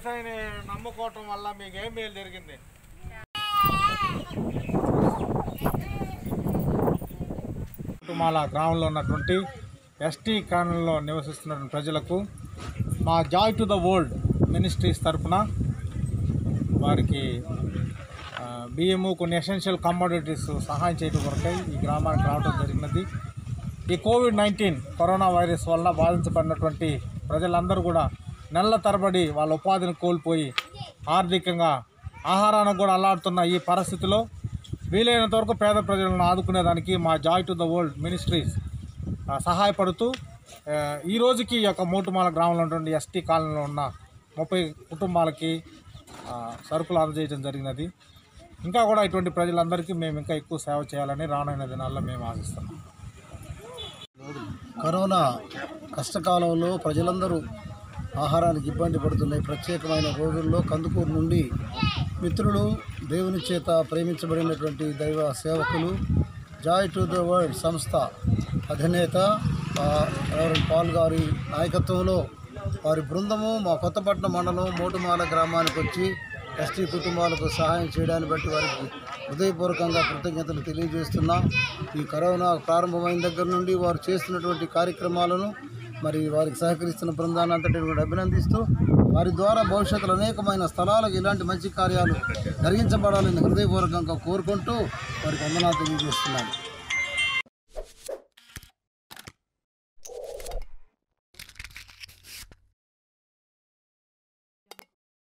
ఏసైని నమ్ముకోవటం వల్ల మీకు ఏం మేలు జరిగింది కుటుంబాల గ్రామంలో ఉన్నటువంటి ఎస్టీ కాలనీలో నివసిస్తున్న ప్రజలకు మా Joy to the World Ministries తరఫున వారికి ఆ, బియ్యము కొన్ని ఎసెన్షియల్ కమోడిటీస్ సహాయం చేయడం కొరకై ఈ గ్రామానికి రావడం జరిగినది ఈ కోవిడ్ నైన్టీన్ కరోనా వైరస్ వల్ల బాధించబడినటువంటి ప్రజలందరూ కూడా నెలల తరబడి వాళ్ళ ఉపాధిని కోల్పోయి ఆర్థికంగా ఆహారానికి కూడా అల్లాడుతున్న ఈ పరిస్థితిలో వీలైనంత వరకు పేద ప్రజలను ఆదుకునేదానికి మా Joy to the World Ministries ఆ, సహాయపడుతూ ఆ, ఈ రోజుకి ఈ యొక్క మోటుమాల గ్రామంలో ఉన్నటువంటి ఎస్టీ కాలనీలో ఉన్న ముప్పై కుటుంబాలకి ఆ, సరుకులు అందజేయడం జరిగినది ఇంకా కూడా ఇటువంటి ప్రజలందరికీ మేము ఇంకా ఎక్కువ సేవ చేయాలని రానున్న దినాల్లో మేము ఆశిస్తున్నాం కరోనా కష్టకాలంలో ప్రజలందరూ ఆహారానికి ఇబ్బంది పడుతున్నాయి ప్రత్యేకమైన రోజుల్లో కందుకూరు నుండి మిత్రులు దేవుని చేత ప్రేమించబడినటువంటి దైవ సేవకులు జాయ్ టు ద వరల్డ్ సంస్థ అధినేత ఆ, రెవరెండ్ పాల్ గారి నాయకత్వంలో వారి బృందము మా కొత్తపట్నం మండలం మోటుమాల గ్రామానికి వచ్చి ఎస్టీ కుటుంబాలకు సహాయం చేయడాన్ని బట్టి వారికి హృదయపూర్వకంగా కృతజ్ఞతలు తెలియజేస్తున్నాం ఈ కరోనా ప్రారంభమైన దగ్గర నుండి వారు చేస్తున్నటువంటి కార్యక్రమాలను మరి వారికి సహకరిస్తున్న బృందాన్ని అంతటి కూడా అభినందిస్తూ వారి ద్వారా భవిష్యత్తులో అనేకమైన స్థలాలకు ఇలాంటి మంచి కార్యాలు జరిగించబడాలని హృదయపూర్వకంగా కోరుకుంటూ వారికి వందనాలు తెలియజేస్తున్నాను